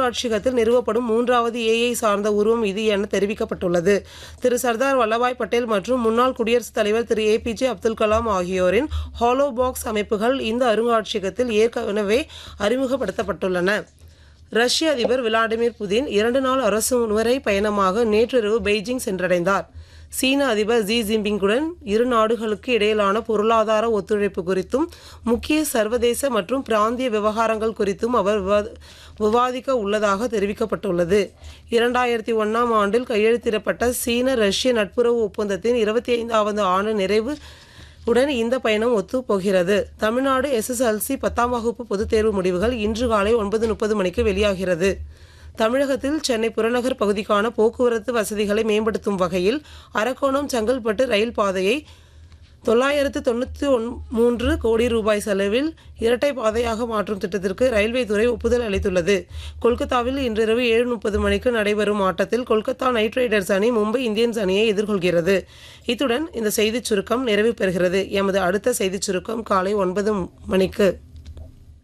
அருங்காட்சியகத்தில் நிறுவப்படும் மூன்றாவது ஏஐ சார்ந்த உருவம் இது என தெரிவிக்கப்பட்டுள்ளது திரு சர்தார் வல்லபாய் பட்டேல் மற்றும் முன்னாள் குடியரசுத் தலைவர் திரு ஏபிஜே அப்துல் கலாம் ஆகியோரின் ஹாலோ பாக்ஸ் அமைப்புகள் இந்த அருங்காட்சியகத்தில் ஏற்கனவே அறிமுகப்படுத்தப்பட்டுள்ளன ரஷ்ய அதிபர் விளாடிமிர் புதின் இரண்டு நாள் அரசு முறை பயணமாக நேற்றிரவு பெய்ஜிங் சென்றடைந்தார் சீன அதிபர் ஜி ஜின்பிங்குடன் இரு நாடுகளுக்கு இடையிலான பொருளாதார ஒத்துழைப்பு குறித்தும் முக்கிய சர்வதேச மற்றும் பிராந்திய விவகாரங்கள் குறித்தும் அவர் விவா- விவாதிக்க உள்ளதாக தெரிவிக்கப்பட்டுள்ளது இரண்டாயிரத்தி ஒன்றாம் ஆண்டில் கையெழுத்திடப்பட்ட சீன ரஷ்ய நட்புறவு ஒப்பந்தத்தின் இருபத்தி ஐந்தாவது ஆண்டு நிறைவு உடன் இந்த பயணம் ஒத்து போகிறது தமிழ்நாடு எஸ்எஸ்எல்சி பத்தாம் வகுப்பு பொதுத் தேர்வு முடிவுகள் இன்று காலை ஒன்பது முப்பது மணிக்கு வெளியாகிறது தமிழகத்தில் சென்னை புறநகர் பகுதிக்கான போக்குவரத்து வசதிகளை மேம்படுத்தும் வகையில் அரக்கோணம் செங்கல்பட்டு ரயில் பாதையை தொள்ளாயிரத்து தொண்ணூற்றி ஒன் மூன்று கோடி ரூபாய் செலவில் இரட்டை பாதையாக மாற்றும் திட்டத்திற்கு ரயில்வே துறை ஒப்புதல் அளித்துள்ளது கொல்கத்தாவில் இன்றிரவு ஏழு முப்பது மணிக்கு நடைபெறும் ஆட்டத்தில் கொல்கத்தா நைட் ரைடர்ஸ் அணி மும்பை இந்தியன்ஸ் அணியை எதிர்கொள்கிறது இத்துடன் இந்த செய்திச் சுருக்கம் நிறைவு பெறுகிறது எமது அடுத்த செய்திச் சுருக்கம் காலை ஒன்பது மணிக்கு